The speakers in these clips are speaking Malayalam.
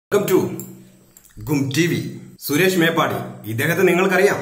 വെൽക്കം ടു ഗും ടി വി സുരേഷ് മേപ്പാടി ഇദ്ദേഹത്തെ നിങ്ങൾക്കറിയാം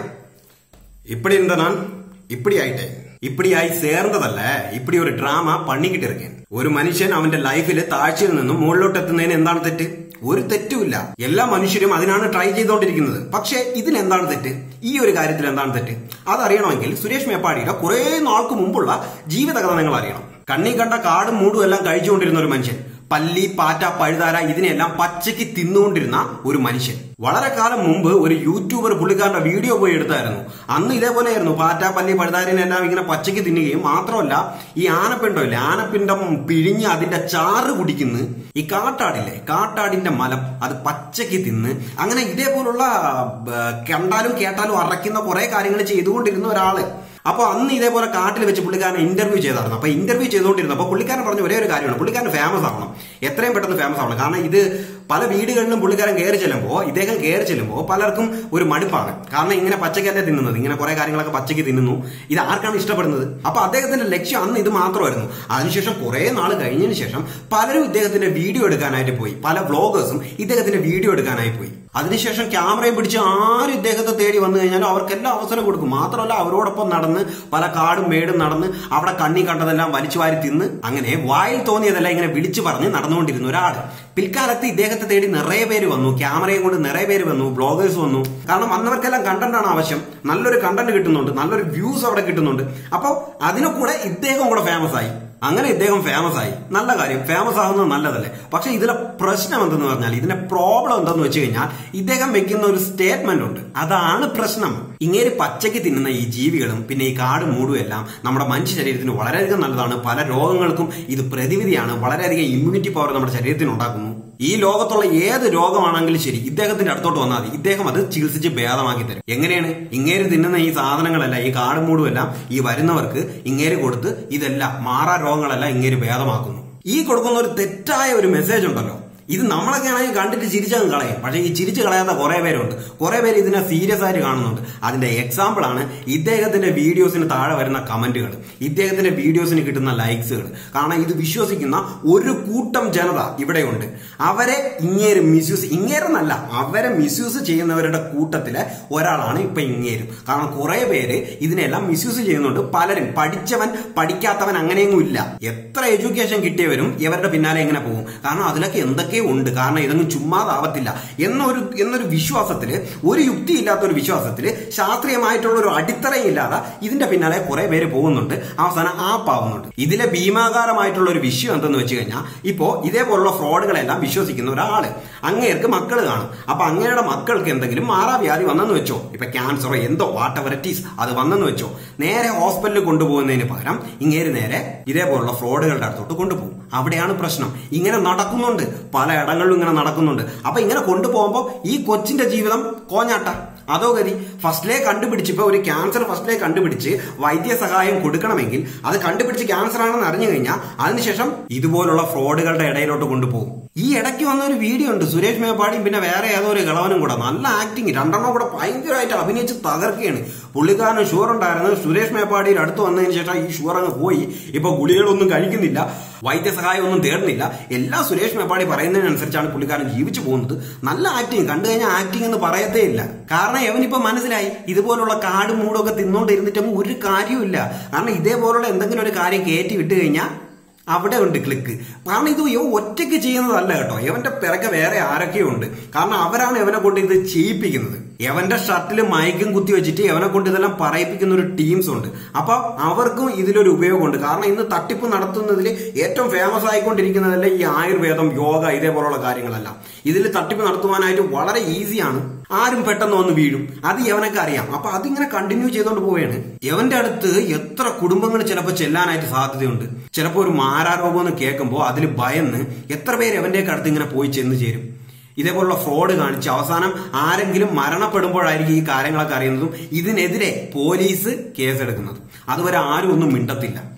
இப்படி இருந்த நான் இப்படி ആയിട്ടേ ഇപ്പിടിയായി ചേർന്നതല്ല ഇപ്പിടി ഒരു ഡ്രാമ പണിക്കിട്ടിരിക്കൻ ഒരു മനുഷ്യൻ അവന്റെ ലൈഫിൽ താഴ്ചയിൽ നിന്നും മുകളിലോട്ട് എത്തുന്നതിന് എന്താണ് തെറ്റ് ഒരു തെറ്റുമില്ല എല്ലാ മനുഷ്യരും അതിനാണ് ട്രൈ ചെയ്തുകൊണ്ടിരിക്കുന്നത് പക്ഷേ ഇതിലെന്താണ് തെറ്റ് ഈ ഒരു കാര്യത്തിൽ എന്താണ് തെറ്റ് അതറിയണമെങ്കിൽ സുരേഷ് മേപ്പാടിയുടെ കുറെ നാൾക്ക് മുമ്പുള്ള ജീവിതകഥ നിങ്ങൾ അറിയണം കണ്ണി കണ്ട കാടും മൂടും എല്ലാം കഴിച്ചുകൊണ്ടിരുന്ന ഒരു മനുഷ്യൻ പല്ലി പാറ്റ പഴുതാര ഇതിനെല്ലാം പച്ചയ്ക്ക് തിന്നുകൊണ്ടിരുന്ന ഒരു മനുഷ്യൻ വളരെ കാലം മുമ്പ് ഒരു യൂട്യൂബർ പുള്ളിക്കാരന്റെ വീഡിയോ പോയി എടുത്തായിരുന്നു അന്ന് ഇതേപോലെയായിരുന്നു പാറ്റ പല്ലി പഴുതാരനെല്ലാം ഇങ്ങനെ പച്ചയ്ക്ക് തിന്നുകയും മാത്രമല്ല ഈ ആനപ്പിണ്ടോ ഇല്ലേ ആനപ്പിണ്ടം പിഴിഞ്ഞ് അതിന്റെ ചാറ് കുടിക്കുന്നു ഈ കാട്ടാടില്ലേ കാട്ടാടിന്റെ മലം അത് പച്ചയ്ക്ക് തിന്ന് അങ്ങനെ ഇതേപോലുള്ള ആ, കണ്ടാലും കേട്ടാലും അറയ്ക്കുന്ന കുറെ കാര്യങ്ങൾ ചെയ്തുകൊണ്ടിരുന്ന ഒരാള് അപ്പൊ അന്ന് ഇതേപോലെ കാട്ടിൽ വെച്ച് പുള്ളിക്കാരനെ ഇന്റർവ്യൂ ചെയ്തായിരുന്നു അപ്പൊ ഇന്റർവ്യൂ ചെയ്തുകൊണ്ടിരുന്നു അപ്പൊ പുള്ളിക്കാരൻ പറഞ്ഞ ഒരേ ഒരു കാര്യമാണ് പുള്ളിക്കാരൻ ഫേമസ് ആവണം എത്രയും പെട്ടെന്ന് ഫേമസ് ആവണം കാരണം ഇത് പല വീടുകളിലും പുള്ളിക്കാരൻ കയറി ചെല്ലുമ്പോൾ ഇദ്ദേഹം കയറി ചെല്ലുമ്പോൾ പലർക്കും ഒരു മടുപ്പാണ് കാരണം ഇങ്ങനെ പച്ചക്കല്ലേ തിന്നുന്നത് ഇങ്ങനെ കുറെ കാര്യങ്ങളൊക്കെ പച്ചയ്ക്ക് തിന്നുന്നു ഇത് ആർക്കാണ് ഇഷ്ടപ്പെടുന്നത് അപ്പൊ അദ്ദേഹത്തിന്റെ ലക്ഷ്യം അന്ന് ഇത് മാത്രമായിരുന്നു അതിനുശേഷം കുറെ നാൾ കഴിഞ്ഞതിന് ശേഷം പലരും ഇദ്ദേഹത്തിന്റെ വീഡിയോ എടുക്കാനായിട്ട് പോയി പല വ്ളോഗേഴ്സും ഇദ്ദേഹത്തിന്റെ വീഡിയോ എടുക്കാനായി പോയി അതിനുശേഷം ക്യാമറയും പിടിച്ച് ആരും ഇദ്ദേഹത്തെ തേടി വന്നു കഴിഞ്ഞാലും അവർക്കെല്ലാം അവസരം കൊടുക്കും മാത്രമല്ല അവരോടൊപ്പം നടന്ന് പല കാടും മേടും നടന്ന് അവിടെ കണ്ണി കണ്ടതെല്ലാം വലിച്ചു വാരി തിന്ന് അങ്ങനെ വായിൽ തോന്നിയതെല്ലാം ഇങ്ങനെ വിളിച്ചു പറഞ്ഞ് നടന്നുകൊണ്ടിരുന്ന ഒരാള് പിൽക്കാലത്ത് ഇദ്ദേഹത്തെ തേടി നിറയെ പേര് വന്നു ക്യാമറയും കൊണ്ട് നിറയെ പേര് വന്നു ബ്ലോഗേഴ്സ് വന്നു കാരണം വന്നവർക്കെല്ലാം കണ്ടന്റ് ആണ് ആവശ്യം നല്ലൊരു കണ്ടന്റ് കിട്ടുന്നുണ്ട് നല്ലൊരു വ്യൂസ് അവിടെ കിട്ടുന്നുണ്ട് അപ്പോൾ അതിനെ കൂടെ ഇദ്ദേഹം കൂടെ ഫേമസ് ആയി അങ്ങനെ ഇദ്ദേഹം ഫേമസ് ആയി നല്ല കാര്യം ഫേമസ് ആകുന്നത് നല്ലതല്ലേ പക്ഷെ ഇതിലെ പ്രശ്നം എന്തെന്ന് പറഞ്ഞാൽ ഇതിന്റെ പ്രോബ്ലം എന്തെന്ന് വെച്ച് കഴിഞ്ഞാൽ ഇദ്ദേഹം വെക്കുന്ന ഒരു സ്റ്റേറ്റ്മെന്റ് ഉണ്ട് അതാണ് പ്രശ്നം ഇങ്ങേര് പച്ചയ്ക്ക് തിന്നുന്ന ഈ ജീവികളും പിന്നെ ഈ കാടും മൂടും എല്ലാം നമ്മുടെ മനുഷ്യ ശരീരത്തിന് വളരെയധികം നല്ലതാണ് പല രോഗങ്ങൾക്കും ഇത് പ്രതിവിധിയാണ് വളരെയധികം ഇമ്മ്യൂണിറ്റി പവർ നമ്മുടെ ശരീരത്തിന് ഉണ്ടാക്കുന്നു ഈ ലോകത്തുള്ള ഏത് രോഗമാണെങ്കിലും ശരി ഇദ്ദേഹത്തിന്റെ അടുത്തോട്ട് വന്നാൽ മതി ഇദ്ദേഹം അത് ചികിത്സിച്ച് ഭേദമാക്കി തരും എങ്ങനെയാണ് ഇങ്ങേര് തിന്നുന്ന ഈ സാധനങ്ങളെല്ലാം ഈ കാടും മൂടും എല്ലാം ഈ വരുന്നവർക്ക് ഇങ്ങേര് കൊടുത്ത് ഇതെല്ലാം മാറാ രോഗങ്ങളെല്ലാം ഇങ്ങേര് ഭേദമാക്കുന്നു ഈ കൊടുക്കുന്ന ഒരു തെറ്റായ ഒരു മെസ്സേജ് ഉണ്ടല്ലോ ഇത് നമ്മളൊക്കെ ആണെങ്കിൽ കണ്ടിട്ട് ചിരിച്ചങ്ങ് കളയും പക്ഷേ ഈ ചിരിച്ചു കളയാത്ത കുറെ പേരുണ്ട് കുറെ പേര് ഇതിനെ സീരിയസ് ആയിട്ട് കാണുന്നുണ്ട് അതിന്റെ എക്സാമ്പിൾ ആണ് ഇദ്ദേഹത്തിന്റെ വീഡിയോസിന് താഴെ വരുന്ന കമന്റുകൾ ഇദ്ദേഹത്തിന്റെ വീഡിയോസിന് കിട്ടുന്ന ലൈക്സുകൾ കാരണം ഇത് വിശ്വസിക്കുന്ന ഒരു കൂട്ടം ജനത ഇവിടെയുണ്ട് അവരെ ഇങ്ങേര് മിസ്യൂസ് ഇങ്ങേരെന്നല്ല അവരെ മിസ്യൂസ് ചെയ്യുന്നവരുടെ കൂട്ടത്തിലെ ഒരാളാണ് ഇപ്പൊ ഇങ്ങേരും കാരണം കുറെ പേര് ഇതിനെല്ലാം മിസ്യൂസ് ചെയ്യുന്നുണ്ട് പലരും പഠിച്ചവൻ പഠിക്കാത്തവൻ അങ്ങനെയൊന്നും ഇല്ല എത്ര എഡ്യൂക്കേഷൻ കിട്ടിയവരും ഇവരുടെ പിന്നാലെ എങ്ങനെ പോകും കാരണം അതിലൊക്കെ എന്തൊക്കെ ഉണ്ട് കാരണം ഇതൊന്നും ചുമ്മാതാവത്തില്ല എന്നൊരു എന്നൊരു വിശ്വാസത്തില് ഒരു യുക്തി ഇല്ലാത്ത ഒരു വിശ്വാസത്തില് ശാസ്ത്രീയമായിട്ടുള്ള ഒരു അടിത്തറയില്ലാതെ ഇതിന്റെ പിന്നാലെ കുറെ പേര് പോകുന്നുണ്ട് അവസാനം ആപ്പാവുന്നുണ്ട് ഇതിലെ ഭീമാകാരമായിട്ടുള്ള ഒരു വിഷയം എന്തെന്ന് വെച്ച് കഴിഞ്ഞാൽ ഇപ്പോ ഇതേപോലുള്ള ഫ്രോഡുകളെല്ലാം വിശ്വസിക്കുന്ന ഒരാള് അങ്ങേർക്ക് മക്കൾ കാണും അപ്പൊ അങ്ങയുടെ മക്കൾക്ക് എന്തെങ്കിലും മാറാവ്യാധി വന്നെന്ന് വെച്ചോ ഇപ്പൊ ക്യാൻസറോ എന്തോ വാട്ട് എവർ ഇറ്റ് ഈസ് അത് വന്നെന്ന് വെച്ചോ നേരെ ഹോസ്പിറ്റലിൽ കൊണ്ടുപോകുന്നതിന് പകരം ഇങ്ങേര് നേരെ ഇതേപോലുള്ള ഫ്രോഡുകളുടെ അടുത്തോട്ട് കൊണ്ടുപോകും അവിടെയാണ് പ്രശ്നം ഇങ്ങനെ നടക്കുന്നുണ്ട് പല ഇടങ്ങളിലും ഇങ്ങനെ നടക്കുന്നുണ്ട് അപ്പൊ ഇങ്ങനെ കൊണ്ടുപോകുമ്പോൾ ഈ കൊച്ചിന്റെ ജീവിതം കോഞ്ഞാട്ട അതോ ഗതി ഫസ്റ്റിലേ കണ്ടുപിടിച്ച് ഇപ്പൊ ഒരു ക്യാൻസർ ഫസ്റ്റിലേ കണ്ടുപിടിച്ച് വൈദ്യസഹായം കൊടുക്കണമെങ്കിൽ അത് കണ്ടുപിടിച്ച് ക്യാൻസർ ആണെന്ന് അറിഞ്ഞു കഴിഞ്ഞാൽ അതിനുശേഷം ഇതുപോലുള്ള ഫ്രോഡുകളുടെ ഇടയിലോട്ട് കൊണ്ടുപോകും ഈ ഇടയ്ക്ക് വന്ന ഒരു വീഡിയോ ഉണ്ട് സുരേഷ് മേപ്പാടിയും പിന്നെ വേറെ ഏതോ ഒരു കളവനും കൂടെ നല്ല ആക്ടിങ് രണ്ടെണ്ണം കൂടെ ഭയങ്കരമായിട്ട് അഭിനയിച്ച് തകർക്കുകയാണ് പുള്ളിക്കാരന് ഷുഗർ ഉണ്ടായിരുന്നു സുരേഷ് മേപ്പാടിയിൽ അടുത്ത് വന്നതിന് ശേഷം ഈ ഷുഗർ അങ്ങ് പോയി ഇപ്പൊ ഗുളികളൊന്നും കഴിക്കുന്നില്ല വൈദ്യസഹായം ഒന്നും തേടുന്നില്ല എല്ലാം സുരേഷ് മേപ്പാടി പറയുന്നതിനനുസരിച്ചാണ് പുള്ളിക്കാരൻ ജീവിച്ചു പോകുന്നത് നല്ല ആക്ടിങ് കണ്ടു കഴിഞ്ഞാൽ ആക്ടിങ് എന്ന് പറയത്തേ ഇല്ല കാരണം എവനിപ്പോ മനസ്സിലായി ഇതുപോലുള്ള കാടും മൂടൊക്കെ തിന്നോണ്ടിരുന്നിട്ടും ഒരു കാര്യമില്ല കാരണം ഇതേപോലുള്ള എന്തെങ്കിലും ഒരു കാര്യം കയറ്റി വിട്ട് കഴിഞ്ഞാൽ അവിടെ ഉണ്ട് ക്ലിക്ക് കാരണം ഇത് ഇവ ഒറ്റയ്ക്ക് ചെയ്യുന്നതല്ല കേട്ടോ ഇവന്റെ പിറകെ വേറെ ആരൊക്കെയോ ഉണ്ട് കാരണം അവരാണ് ഇവനെ കൊണ്ട് ഇത് ചെയ്യിപ്പിക്കുന്നത് എവന്റെ ഷർട്ടിൽ മയക്കും കുത്തി വെച്ചിട്ട് എവനെ കൊണ്ട് ഇതെല്ലാം പറയിപ്പിക്കുന്ന ഒരു ടീംസ് ഉണ്ട് അപ്പൊ അവർക്കും ഇതിലൊരു ഉപയോഗമുണ്ട് കാരണം ഇന്ന് തട്ടിപ്പ് നടത്തുന്നതിൽ ഏറ്റവും ഫേമസ് ആയിക്കൊണ്ടിരിക്കുന്നതല്ലേ ഈ ആയുർവേദം യോഗ ഇതേപോലുള്ള കാര്യങ്ങളെല്ലാം ഇതിൽ തട്ടിപ്പ് നടത്തുവാനായിട്ട് വളരെ ഈസിയാണ് ആരും പെട്ടെന്ന് വന്ന് വീഴും അത് യവനൊക്കെ അറിയാം അപ്പൊ അതിങ്ങനെ കണ്ടിന്യൂ ചെയ്തുകൊണ്ട് പോവുകയാണ് യവന്റെ അടുത്ത് എത്ര കുടുംബങ്ങൾ ചിലപ്പോൾ ചെല്ലാനായിട്ട് സാധ്യതയുണ്ട് ചിലപ്പോൾ ഒരു മാരാരോഗം എന്ന് കേൾക്കുമ്പോൾ അതിൽ ഭയന്ന് എത്ര പേര് എവന്റെയൊക്കെ അടുത്ത് ഇങ്ങനെ പോയി ചെന്ന് ചേരും ഇതേപോലുള്ള ഫ്രോഡ് കാണിച്ച് അവസാനം ആരെങ്കിലും മരണപ്പെടുമ്പോഴായിരിക്കും ഈ കാര്യങ്ങളൊക്കെ അറിയുന്നതും ഇതിനെതിരെ പോലീസ് കേസെടുക്കുന്നത് അതുവരെ ആരും ഒന്നും മിണ്ടത്തില്ല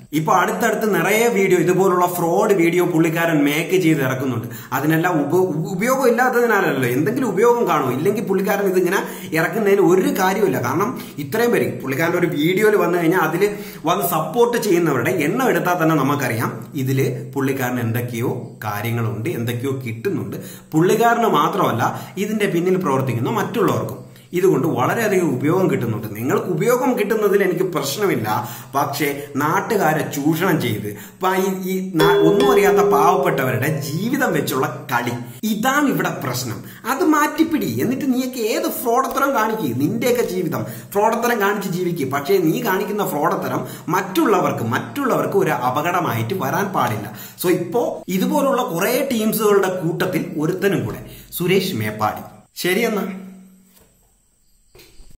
ഇപ്പൊ അടുത്തടുത്ത് നിറയെ വീഡിയോ ഇതുപോലുള്ള ഫ്രോഡ് വീഡിയോ പുള്ളിക്കാരൻ മേക്ക് ചെയ്ത് ഇറക്കുന്നുണ്ട് അതിനെല്ലാം ഉപ ഉപയോഗം ഇല്ലാത്തതിനാലല്ലോ എന്തെങ്കിലും ഉപയോഗം കാണുമോ ഇല്ലെങ്കിൽ പുള്ളിക്കാരൻ ഇതിങ്ങനെ ഇറക്കുന്നതിന് ഒരു കാര്യമില്ല കാരണം ഇത്രയും പേര് പുള്ളിക്കാരൻ്റെ ഒരു വീഡിയോയിൽ വന്നു കഴിഞ്ഞാൽ അതിൽ വന്ന് സപ്പോർട്ട് ചെയ്യുന്നവരുടെ എണ്ണം എടുത്താൽ തന്നെ നമുക്കറിയാം ഇതിൽ പുള്ളിക്കാരന് എന്തൊക്കെയോ കാര്യങ്ങളുണ്ട് എന്തൊക്കെയോ കിട്ടുന്നുണ്ട് പുള്ളിക്കാരന് മാത്രമല്ല ഇതിന്റെ പിന്നിൽ പ്രവർത്തിക്കുന്ന മറ്റുള്ളവർക്കും ഇതുകൊണ്ട് വളരെയധികം ഉപയോഗം കിട്ടുന്നുണ്ട് നിങ്ങൾക്ക് ഉപയോഗം കിട്ടുന്നതിൽ എനിക്ക് പ്രശ്നമില്ല പക്ഷേ നാട്ടുകാരെ ചൂഷണം ചെയ്ത് പ- ഈ- ഈ നാ- ഒന്നും അറിയാത്ത പാവപ്പെട്ടവരുടെ ജീവിതം വെച്ചുള്ള കളി ഇതാണ് ഇവിടെ പ്രശ്നം അത് മാറ്റിപ്പിടി എന്നിട്ട് നീയൊക്കെ ഏത് ഫ്രോഡത്തരം കാണിക്കുക നിന്റെയൊക്കെ ജീവിതം ഫ്രോഡത്തരം കാണിച്ച് ജീവിക്കുക പക്ഷേ നീ കാണിക്കുന്ന ഫ്രോഡത്തരം മറ്റുള്ളവർക്ക് മറ്റുള്ളവർക്ക് ഒരു അപകടമായിട്ട് വരാൻ പാടില്ല സോ ഇപ്പോ ഇതുപോലുള്ള കുറെ ടീംസുകളുടെ കൂട്ടത്തിൽ ഒരുത്തനും കൂടെ സുരേഷ് മേപ്പാടി ശരിയെന്നാ